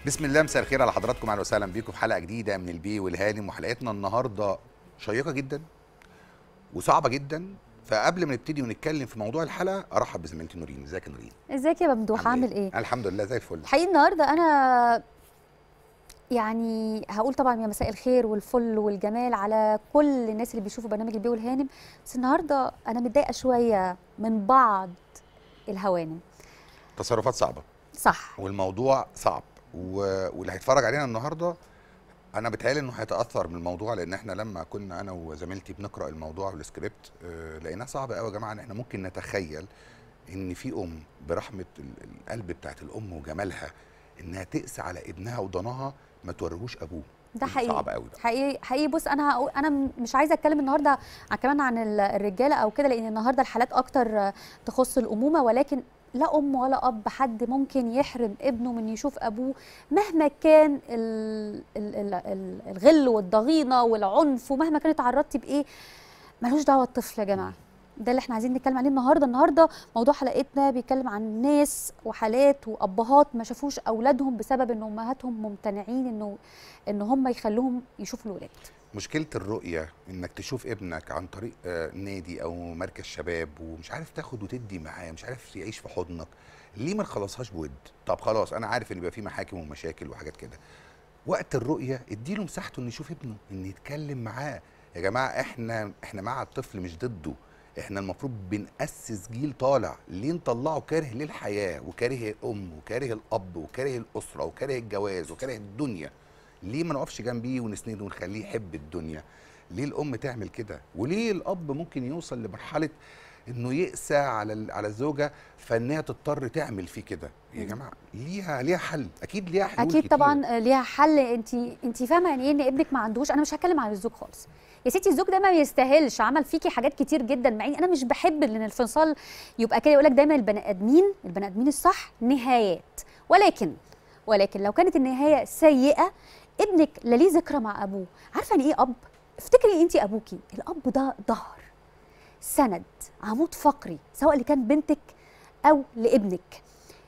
بسم الله مساء الخير على حضراتكم اهلا وسهلا بيكم في حلقه جديده من البي والهانم وحلقتنا النهارده شيقه جدا وصعبه جدا فقبل ما نبتدي ونتكلم في موضوع الحلقه ارحب بزميلتي نورين ازيك يا نورين ازيك يا ممدوح عامل ايه؟ أنا الحمد لله زي الفل الحقيقه النهارده انا يعني هقول طبعا يا مساء الخير والفل والجمال على كل الناس اللي بيشوفوا برنامج البي والهانم بس النهارده انا متضايقه شويه من بعض الهوانم تصرفات صعبه صح والموضوع صعب و... واللي هيتفرج علينا النهارده انا بتهيألي انه هيتاثر من الموضوع لان احنا لما كنا انا وزميلتي بنقرا الموضوع والسكريبت آه، لقيناه صعب قوي يا جماعه ان احنا ممكن نتخيل ان في ام برحمه ال- القلب بتاعت الام وجمالها انها تقسى على ابنها وضناها ما توريهوش ابوه ده حقيقي صعب قوي ده حقيقي حقيقي بص انا هقول انا م- مش عايزه اتكلم النهارده عن كمان عن ال- الرجاله او كده لان النهارده الحالات اكتر آه، تخص الامومه ولكن لا ام ولا اب حد ممكن يحرم ابنه من يشوف ابوه مهما كان ال ال ال ال الغل والضغينه والعنف ومهما كانت اتعرضتي بايه ملوش دعوه الطفل يا جماعه ده اللي احنا عايزين نتكلم عليه النهارده النهارده موضوع حلقتنا بيتكلم عن ناس وحالات وابهات ما شافوش اولادهم بسبب ان امهاتهم ممتنعين انه ان هم يخلوهم يشوفوا الولاد مشكله الرؤيه انك تشوف ابنك عن طريق آه، نادي او مركز شباب ومش عارف تاخد وتدي معاه مش عارف يعيش في حضنك ليه ما نخلصهاش بود طب خلاص انا عارف ان بيبقى في محاكم ومشاكل وحاجات كده وقت الرؤيه اديله مساحته انه يشوف ابنه ان يتكلم معاه يا جماعه احنا احنا مع الطفل مش ضده احنا المفروض بنأسس جيل طالع ليه نطلعه كاره للحياه وكاره الام وكاره الاب وكاره الاسره وكاره الجواز وكاره الدنيا ليه ما نقفش جنبيه ونسنده ونخليه يحب الدنيا ليه الام تعمل كده وليه الاب ممكن يوصل لمرحله انه يقسى على ال- على الزوجه فانها تضطر تعمل فيه كده يا مم. جماعه ليها ليها حل اكيد ليها حلول اكيد كتير. طبعا ليها حل انت انت فاهمه يعني ايه ان ابنك ما عندوش انا مش هتكلم عن الزوج خالص يا ستي الزوج ده ما يستاهلش عمل فيكي حاجات كتير جدا مع اني انا مش بحب ان الانفصال يبقى كده يقول لك دايما البني ادمين البني ادمين الصح نهايات ولكن ولكن لو كانت النهايه سيئه ابنك لا ليه ذكرى مع ابوه عارفه يعني ايه اب افتكري انت ابوكي الاب ده ظهر سند عمود فقري سواء اللي كان بنتك او لابنك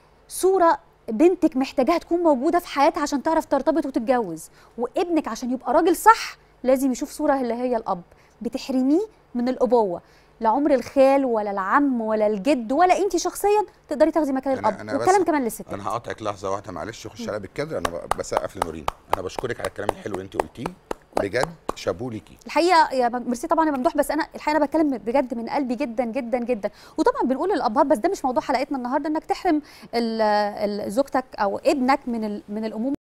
صوره بنتك محتاجاها تكون موجوده في حياتها عشان تعرف ترتبط وتتجوز وابنك عشان يبقى راجل صح لازم يشوف صوره اللي هي الاب بتحرميه من الابوه لا عمر الخال ولا العم ولا الجد ولا انت شخصيا تقدري تاخدي مكان أنا- الاب أنا بس- والكلام كمان للستات انا هقاطعك لحظه واحده معلش خش عليها بالكادر انا ب- بسقف لنورين انا بشكرك على الكلام الحلو اللي انت قلتيه بجد شابوه ليكي الحقيقه يا مم- ميرسي طبعا يا ممدوح بس انا الحقيقه انا بتكلم بجد من قلبي جدا جدا جدا وطبعا بنقول للابهات بس ده مش موضوع حلقتنا النهارده انك تحرم ال- ال- زوجتك او ابنك من ال- من الامومه